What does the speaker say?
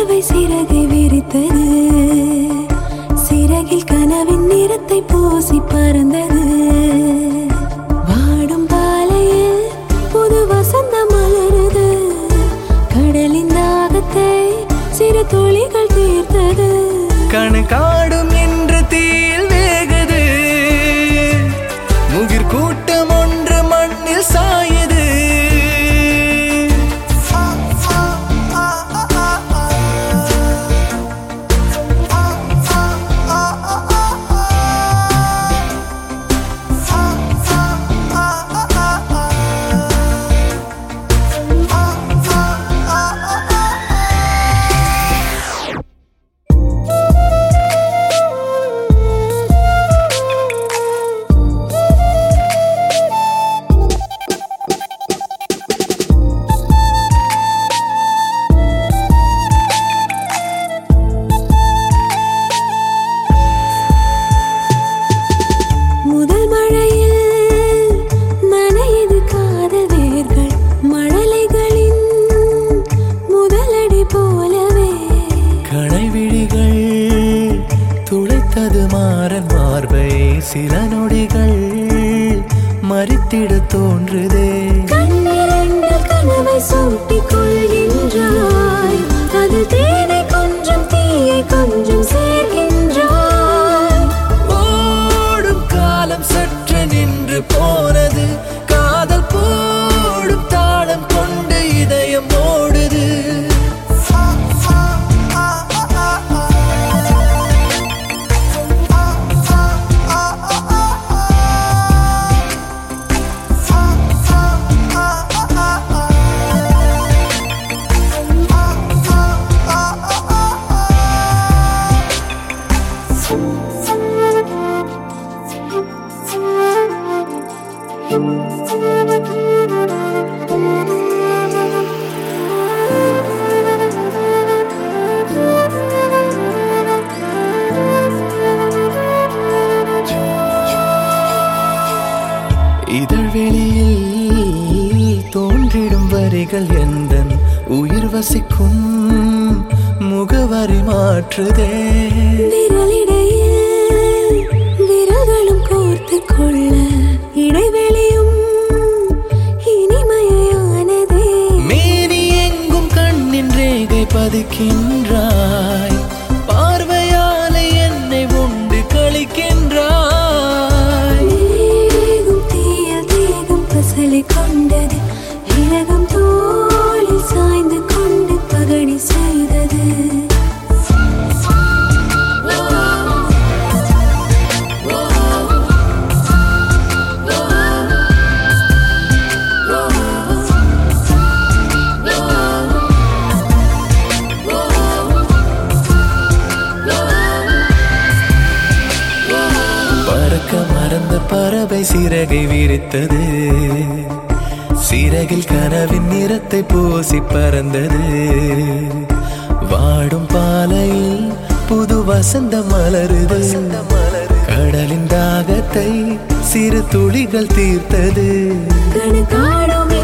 பறவை சிறகை விரித்தது சிறகில் கனவின் நிறத்தை பூசி பறந்தது வாடும் பாலையில் புது வசந்தம் மலருது கடலின் தாகத்தை சிறு துளிகள் தீர்த்தது கணு காடும் என்று தீயில் வேகுது முகிர் கூட்டம் ஒன்று மண்ணில் சாயுது முதல் மழையில் நனையுது காதல் வேர்கள் மழலைகளின் முதலடி போலவே கடைவிழிகள் துளைத்தது மாறன் மார்பை சில நொடிகள் மறித்திட தோன்றுதே கண்ணிரண்டில் கனவை சூட்டிக் கொள்கின்றாய் அது தேனை கொஞ்சம் தீயை கொஞ்சம் சேர்க்கின்றாய் ஓடும் காலம் சற்று நின்று போனது காதல் போடும் தாளம் கொண்டு இதயம் ஓடுது இதழ்வெளியில் தோன்றிடும் வரிகள் எந்தன் உயிர் வசிக்கும் முகவரி மாற்றுதே விரலிடையில் விரல்களும் கோர்த்து கொள்ள இடைவெளியும் இனிமையானதே மேனி எங்கும் கண்ணின் ரேகை பதிக்கின்றாய் பார்வையாலே என்னை உண்டு கழிக்கின்றாய் தேகும் தீயில் தேகும் பசலை கொண்டது இலகம் தோளில் சாய்ந்து கொண்டு பகடி செய்தது பறக்க மறந்த பறவை சிறகை விரித்தது சிறகில் கனவின் நிறத்தை பூசி பறந்தது வாடும் பாலையில் புது வசந்த மலருது கடலின் தாகத்தை சிறு துளிகள் தீர்த்தது கணக்காடும்